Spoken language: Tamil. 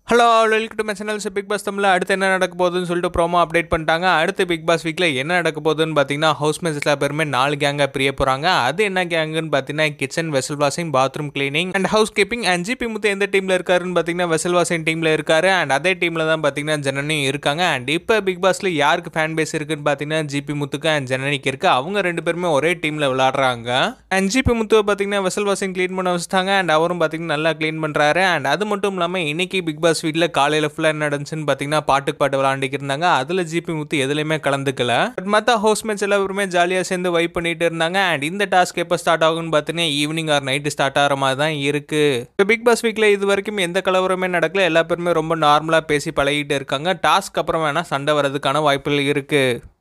hello welcome to my channel Bigg Boss தமிழில் அடுத்து என்ன நடக்க போகுதுன்னு சொல்லிட்டு ப்ரோமோ அப்டேட் பண்ணிட்டாங்க அடுத்து பிக் பாஸ் வீக்கில் என்ன நடக்க போகுதுன்னு பார்த்தீங்கன்னா ஹவுஸ் மேட்ஸ் எல்லா பேருமே நாலு கேங்காக பிரிய போகிறாங்க அது என்ன கேங்குன்னு பார்த்தீங்கன்னா kitchen vessel washing bathroom cleaning and housekeeping and G P Muthu எந்த டீமில் இருக்காருன்னு பார்த்தீங்கன்னா வெசல் வாஷிங் டீமில் இருக்காரு அண்ட் அதே டீமில் தான் பார்த்தீங்கன்னா ஜனனியும் இருக்காங்க அண்ட் இப்போ பிக் பாஸில் யாருக்கு ஃபேன் பேஸ் இருக்குன்னு பார்த்தீங்கன்னா ஜிபி முத்துக்கு அண்ட் ஜனனிக்கு இருக்கு அவங்க ரெண்டு பேருமே ஒரே டீமில் விளாடுறாங்க அண்ட் ஜிபி முத்துவை பார்த்தீங்கன்னா வெசல் வாஷிங் க்ளீன் பண்ண வச்சுட்டாங்க அண்ட் அவரும் பார்த்தீங்கன்னா நல்லா க்ளீன் பண்ணுறாரு அண்ட் அது மட்டும் இல்லாமல் இன்னைக்கு பிக் பாஸ் வீட்டில் காலையில் ஃபுல்லாக என்ன நடந்துச்சுன்னு பார்த்தீங்கன்னா பாட்டுக்கு பாட்டு விளாண்டுக்கிட்டு இருந்தாங்க அதில் ஜிபி முத்து எதுலையுமே கலந்துக்கல பட் மற்ற ஹவுஸ் மேட்ச் எல்லாருமே ஜாலியாக சேர்ந்து வைப் பண்ணிட்டு இருந்தாங்க அண்ட் இந்த டாஸ்க் எப்போ ஸ்டார்ட் ஆகும்னு பார்த்தீங்கன்னா ஈவினிங் ஆர் நைட்டு ஸ்டார்ட் ஆகிற மாதிரி தான் இருக்கு இப்போ பிக் பாஸ் வீக்கில் இது வரைக்கும் எந்த கலவரமே நடக்கல எல்லா பேருமே ரொம்ப நார்மலாக பேசி பழகிட்டு இருக்காங்க டாஸ்க் அப்புறம் வேணால் சண்டை வரதுக்கான வாய்ப்புகள் இருக்குது